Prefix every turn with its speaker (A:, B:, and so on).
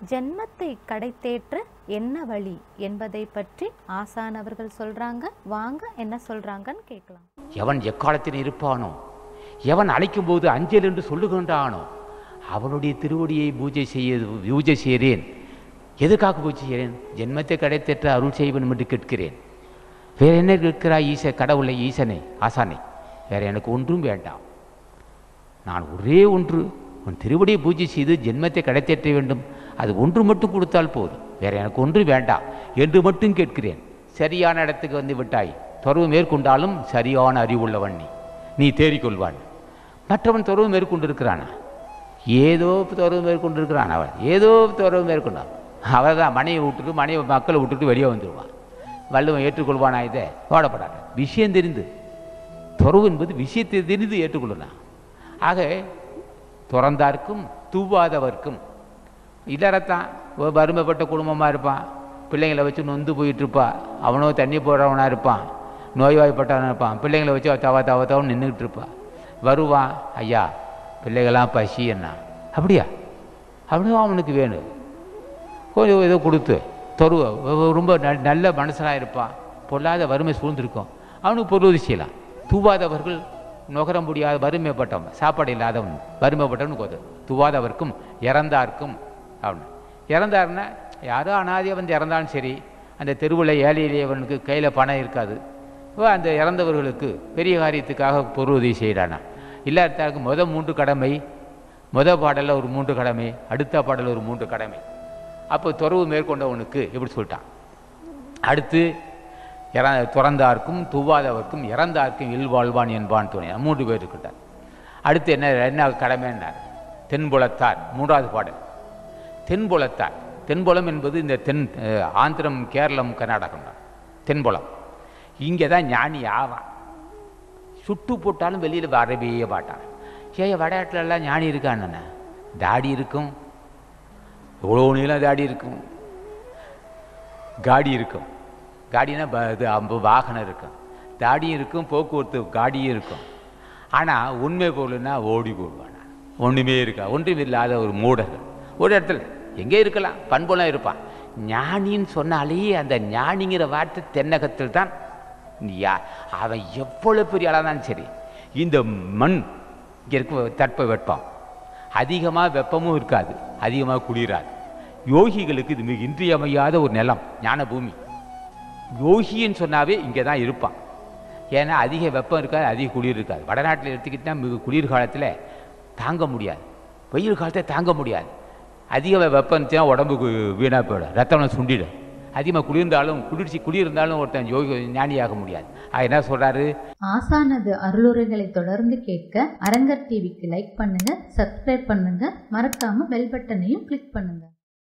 A: ஜென்மத்தை கடைத்தேற்ற என்ன வழி என்பதை பற்றி ஆசான் அவர்கள் சொல்றாங்க வாங்க என்ன சொல்றாங்கன்னு கேட்கலாம்
B: எவன் எக்காலத்தில் இருப்பானோ எவன் அழைக்கும் போது அஞ்சல் என்று சொல்லுகின்றானோ அவனுடைய திருவடியை பூஜை செய்ய பூஜை செய்கிறேன் எதுக்காக பூஜை செய்கிறேன் ஜென்மத்தை கிடைத்தேற்ற அருள் செய்வன் என்று கேட்கிறேன் வேற என்ன கேட்கிறாய் ஈச கடவுளை ஈசனை ஆசானை வேற எனக்கு ஒன்றும் வேண்டாம் நான் ஒரே ஒன்று உன் திருவடியை பூஜை செய்து ஜென்மத்தை கிடைத்தேற்ற வேண்டும் அது ஒன்று மட்டும் கொடுத்தால் போதும் வேற எனக்கு ஒன்று வேண்டாம் என்று மட்டும் கேட்கிறேன் சரியான இடத்துக்கு வந்து விட்டாய் துறவு மேற்கொண்டாலும் சரியான அறிவுள்ளவன் நீ நீ தேறிக்கொள்வான் மற்றவன் துறவு மேற்கொண்டிருக்கிறானா ஏதோ துறவு மேற்கொண்டிருக்கிறான் அவன் ஏதோ துறவு கொண்டான் அவன் தான் மனைவி விட்டுட்டு மனைவி மக்களை விட்டுட்டு வெளியே வந்துடுவான் வள்ளுவன் ஏற்றுக்கொள்வானா இதை ஓடப்படாது விஷயம் தெரிந்து துறவு என்பது விஷயத்தை தெரிந்து ஏற்றுக்கொள்ளலாம் ஆக துறந்தார்க்கும் தூவாதவர்க்கும் இல்லறத்தான் ஒரு வறுமைப்பட்ட குடும்பமாக இருப்பான் பிள்ளைங்களை வச்சு நொந்து போயிட்டு இருப்பா அவனோ தண்ணி போடுறவனாக இருப்பான் நோய்வாய்ப்பட்டவனாக இருப்பான் பிள்ளைங்களை வச்சு தவ தவ தவன்னு நின்றுக்கிட்டு இருப்பான் வருவான் ஐயா பிள்ளைகளாம் பசி என்ன அப்படியா அப்படியே அவனுக்கு வேணும் கொஞ்சம் ஏதோ கொடுத்து தொருவ ரொம்ப நல்- நல்ல மனுஷனாக இருப்பான் பொல்லாத வறுமை சூழ்ந்திருக்கும் அவனுக்கு பொருள் செய்யலாம் தூவாதவர்கள் நுகர முடியாத வறுமைப்பட்டவன் சாப்பாடு இல்லாதவன் வறுமைப்பட்டவனுக்கு உதவும் துவாதவர்க்கும் இறந்தார்க்கும் அவனு இறந்தாருன்னா யாரோ அனாதையை வந்து இறந்தாலும் சரி அந்த தெருவில் ஏழை எளியவனுக்கு கையில் பணம் இருக்காது அப்ப அந்த இறந்தவர்களுக்கு பெரிய காரியத்துக்காக பொருள் உதவி செய்கிறானா இல்லாததாருக்கு முத மூன்று கடமை முத பாடலில் ஒரு மூன்று கடமை அடுத்த பாடலில் ஒரு மூன்று கடமை அப்போ துறவு மேற்கொண்டவனுக்கு இப்படி சொல்லிட்டான் அடுத்து இற துறந்தார்க்கும் துவாதவர்க்கும் இறந்தார்க்கும் இல்வாழ்வான் என்பான் துணை மூன்று பேர் இருக்கிட்டார் அடுத்து என்ன என்ன கடமைன்னார் தென்புலத்தார் மூன்றாவது பாடல் தென்புலத்தார் தென்புலம் என்பது இந்த தென் அஹ், ஆந்திரம் கேரளம் கர்நாடகம் தான் தென்புலம் இங்கே தான் ஞானி ஆவான் சுட்டு போட்டாலும் வெளியில் வரவே மாட்டான் ஏன் வடநாட்டிலலாம் ஞானி இருக்கான்னு தாடி இருக்கும் எவ்வளோ நீளம் தாடி இருக்கும் காடி இருக்கும் காடினா ப- இது அம்பு வாகனம் இருக்கும் தாடியும் இருக்கும் போக்குவரத்து காடியும் இருக்கும் ஆனால் உண்மை பொருள்னா ஓடி போடுவான் ஒன்றுமே இருக்கா ஒன்றும் இல்லாத ஒரு மூடர்கள் ஒரு இடத்துல எங்கே இருக்கலாம் பண்புலாம் இருப்பான் ஞானின்னு சொன்னாலே அந்த ஞானிங்கிற வார்த்தை தென்னகத்தில் தான் யா அவன் எவ்வளோ பெரிய ஆளாக இருந்தாலும் சரி இந்த மண் இங்கே இருக்க தட்ப வெப்பம் அதிகமாக வெப்பமும் இருக்காது அதிகமாக குளிராது யோகிகளுக்கு இது மிக இன்றியமையாத ஒரு நிலம் ஞான பூமி யோகின்னு சொன்னாவே இங்கே தான் இருப்பான் ஏன்னா அதிக வெப்பம் இருக்காது அதிக குளிர் இருக்காது வடநாட்டில் எடுத்துக்கிட்டால் மிக குளிர் காலத்தில் தாங்க முடியாது வெயில் காலத்தை தாங்க முடியாது அதிக வெப்பம் இருந்துச்சுன்னா உடம்புக்கு வீணாக போயிடும் ரத்தம் சுண்டிடும் அதிகமாக குளிர்ந்தாலும் குளிர்ச்சி குளிர்ந்தாலும் ஒருத்தன் யோகி ஞானியாக முடியாது அது என்ன சொல்கிறாரு
C: ஆசானது அருளுரைகளை தொடர்ந்து கேட்க அரங்கர் டிவிக்கு லைக் பண்ணுங்க சப்ஸ்கிரைப் பண்ணுங்க மறக்காம பெல் பட்டனையும் கிளிக் பண்ணுங்க